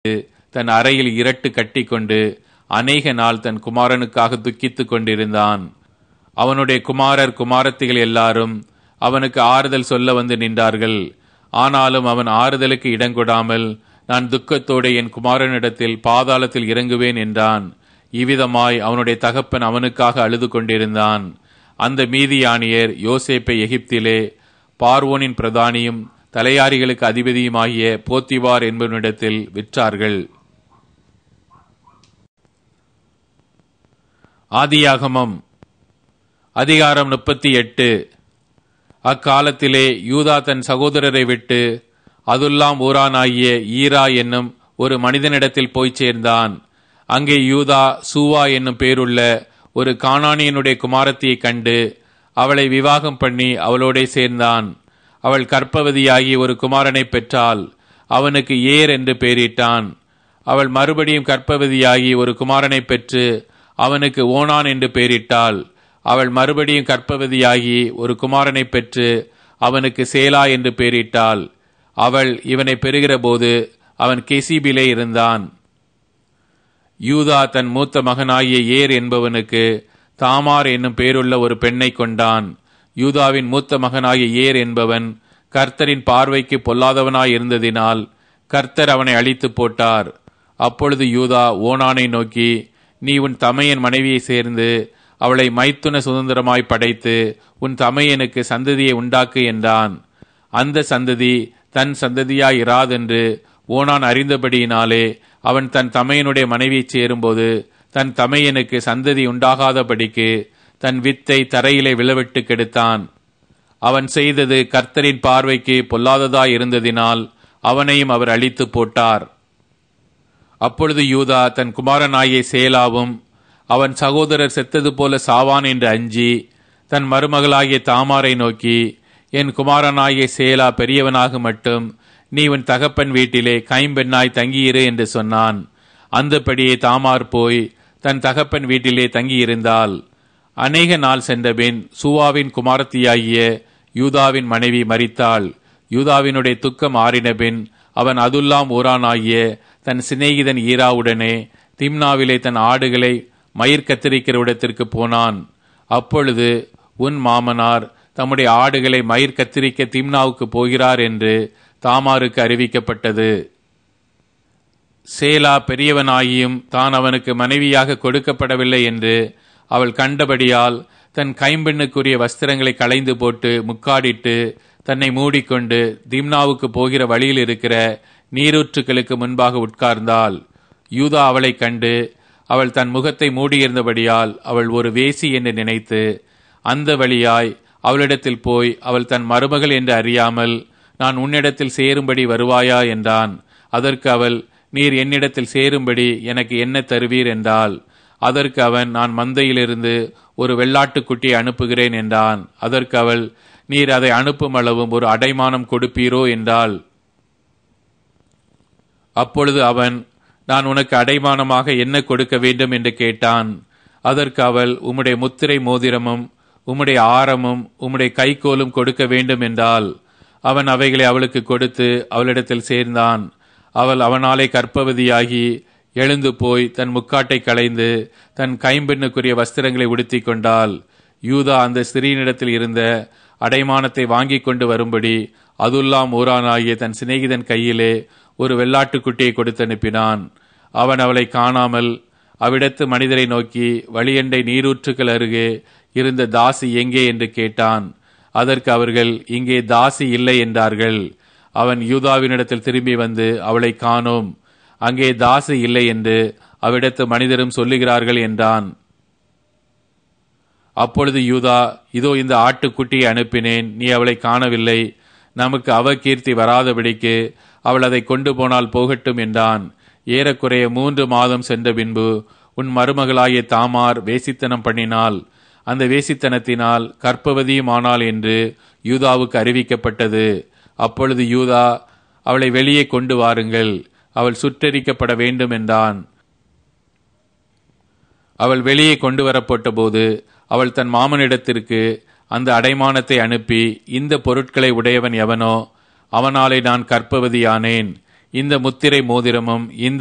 தன் அறையில் இரட்டு கட்டிக்கொண்டு அநேக நாள் தன் குமாரனுக்காக துக்கித்துக் கொண்டிருந்தான் அவனுடைய குமாரர் குமாரத்திகள் எல்லாரும் அவனுக்கு ஆறுதல் சொல்ல வந்து நின்றார்கள் ஆனாலும் அவன் ஆறுதலுக்கு இடங்கொடாமல் நான் துக்கத்தோடு என் குமாரனிடத்தில் பாதாளத்தில் இறங்குவேன் என்றான் இவ்விதமாய் அவனுடைய தகப்பன் அவனுக்காக அழுது கொண்டிருந்தான் அந்த மீதியானியர் யோசேப்பை எகிப்திலே பார்வோனின் பிரதானியும் தலையாரிகளுக்கு அதிபதியுமாகிய போத்திவார் என்பவனிடத்தில் விற்றார்கள் ஆதியாகமம் அதிகாரம் முப்பத்தி எட்டு அக்காலத்திலே யூதா தன் சகோதரரை விட்டு அதுல்லாம் ஊரானாகிய ஈரா என்னும் ஒரு மனிதனிடத்தில் போய் சேர்ந்தான் அங்கே யூதா சூவா என்னும் பேருள்ள ஒரு கானானியனுடைய குமாரத்தியை கண்டு அவளை விவாகம் பண்ணி அவளோடே சேர்ந்தான் அவள் கற்பவதியாகி ஒரு குமாரனை பெற்றாள் அவனுக்கு ஏர் என்று பெயரிட்டான் அவள் மறுபடியும் கற்பவதியாகி ஒரு குமாரனை பெற்று அவனுக்கு ஓனான் என்று பெயரிட்டாள் அவள் மறுபடியும் கற்பவதியாகி ஒரு குமாரனை பெற்று அவனுக்கு சேலா என்று பெயரிட்டாள் அவள் இவனை பெறுகிற போது அவன் கெசிபிலே இருந்தான் யூதா தன் மூத்த மகனாகிய ஏர் என்பவனுக்கு தாமார் என்னும் பேருள்ள ஒரு பெண்ணை கொண்டான் யூதாவின் மூத்த மகனாகிய ஏர் என்பவன் கர்த்தரின் பார்வைக்கு பொல்லாதவனாய் இருந்ததினால் கர்த்தர் அவனை அழித்து போட்டார் அப்பொழுது யூதா ஓனானை நோக்கி நீ உன் தமையன் மனைவியை சேர்ந்து அவளை மைத்துன சுதந்திரமாய் படைத்து உன் தமையனுக்கு சந்ததியை உண்டாக்கு என்றான் அந்த சந்ததி தன் சந்ததியாய் இராதென்று ஓனான் அறிந்தபடியினாலே அவன் தன் தமையனுடைய மனைவியைச் சேரும்போது தன் தமையனுக்கு சந்ததி உண்டாகாதபடிக்கு தன் வித்தை தரையிலே விழவிட்டு கெடுத்தான் அவன் செய்தது கர்த்தரின் பார்வைக்கு பொல்லாததாய் இருந்ததினால் அவனையும் அவர் அழித்து போட்டார் அப்பொழுது யூதா தன் குமாரனாயை சேலாவும் அவன் சகோதரர் செத்தது போல சாவான் என்று அஞ்சி தன் மருமகளாகிய தாமாரை நோக்கி என் குமாரனாகிய சேலா பெரியவனாக மட்டும் நீ உன் தகப்பன் வீட்டிலே கைம்பெண்ணாய் தங்கியிரு என்று சொன்னான் அந்தபடியே தாமார் போய் தன் தகப்பன் வீட்டிலே தங்கியிருந்தாள் அநேக நாள் சென்றபின் சூவாவின் குமாரத்தியாகிய யூதாவின் மனைவி மரித்தாள் யூதாவினுடைய துக்கம் ஆறினபின் அவன் அதுல்லாம் ஊரானாகிய தன் சிநேகிதன் ஈராவுடனே திம்னாவிலே தன் ஆடுகளை மயிர் கத்திரிக்கிற இடத்திற்கு போனான் அப்பொழுது உன் மாமனார் தம்முடைய ஆடுகளை மயிர் கத்திரிக்க திம்னாவுக்கு போகிறார் என்று தாமாருக்கு அறிவிக்கப்பட்டது சேலா பெரியவனாகியும் தான் அவனுக்கு மனைவியாக கொடுக்கப்படவில்லை என்று அவள் கண்டபடியால் தன் கைம்பெண்ணுக்குரிய வஸ்திரங்களை களைந்து போட்டு முக்காடிட்டு தன்னை மூடிக்கொண்டு திம்னாவுக்கு போகிற வழியில் இருக்கிற நீரூற்றுக்களுக்கு முன்பாக உட்கார்ந்தாள் யூதா அவளை கண்டு அவள் தன் முகத்தை மூடியிருந்தபடியால் அவள் ஒரு வேசி என்று நினைத்து அந்த வழியாய் அவளிடத்தில் போய் அவள் தன் மருமகள் என்று அறியாமல் நான் உன்னிடத்தில் சேரும்படி வருவாயா என்றான் அதற்கு அவள் நீர் என்னிடத்தில் சேரும்படி எனக்கு என்ன தருவீர் என்றாள் அதற்கு அவன் நான் மந்தையிலிருந்து ஒரு வெள்ளாட்டுக்குட்டியை அனுப்புகிறேன் என்றான் அதற்கு அவள் நீர் அதை அனுப்பும் அளவும் ஒரு அடைமானம் கொடுப்பீரோ என்றாள் அப்பொழுது அவன் நான் உனக்கு அடைமானமாக என்ன கொடுக்க வேண்டும் என்று கேட்டான் அதற்கு அவள் உம்முடைய முத்திரை மோதிரமும் உம்முடைய ஆரமும் உம்முடைய கைகோலும் கொடுக்க வேண்டும் என்றால் அவன் அவைகளை அவளுக்கு கொடுத்து அவளிடத்தில் சேர்ந்தான் அவள் அவனாலே கற்பவதியாகி எழுந்து போய் தன் முக்காட்டை களைந்து தன் கைம்பெண்ணுக்குரிய வஸ்திரங்களை உடுத்தி கொண்டாள் யூதா அந்த ஸ்திரீனிடத்தில் இருந்த அடைமானத்தை வாங்கி கொண்டு வரும்படி அதுல்லாம் ஊரானாகிய தன் சிநேகிதன் கையிலே ஒரு வெள்ளாட்டுக்குட்டியை கொடுத்து அனுப்பினான் அவன் அவளை காணாமல் அவ்விடத்து மனிதரை நோக்கி வழியண்டை நீரூற்றுக்கள் அருகே இருந்த தாசி எங்கே என்று கேட்டான் அதற்கு அவர்கள் இங்கே தாசி இல்லை என்றார்கள் அவன் யூதாவினிடத்தில் திரும்பி வந்து அவளை காணோம் அங்கே தாசி இல்லை என்று அவ்விடத்து மனிதரும் சொல்லுகிறார்கள் என்றான் அப்பொழுது யூதா இதோ இந்த ஆட்டுக்குட்டியை அனுப்பினேன் நீ அவளை காணவில்லை நமக்கு அவகீர்த்தி வராதபடிக்கு அவள் அதை கொண்டு போனால் போகட்டும் என்றான் ஏறக்குறைய மூன்று மாதம் சென்ற பின்பு உன் மருமகளாகிய தாமார் வேசித்தனம் பண்ணினாள் அந்த வேசித்தனத்தினால் கற்பவதியும் ஆனாள் என்று யூதாவுக்கு அறிவிக்கப்பட்டது அப்பொழுது யூதா அவளை வெளியே கொண்டு வாருங்கள் அவள் சுற்றரிக்கப்பட வேண்டும் என்றான் அவள் வெளியே கொண்டு வரப்பட்ட போது அவள் தன் மாமனிடத்திற்கு அந்த அடைமானத்தை அனுப்பி இந்த பொருட்களை உடையவன் எவனோ அவனாலே நான் கற்பவதியானேன் இந்த முத்திரை மோதிரமும் இந்த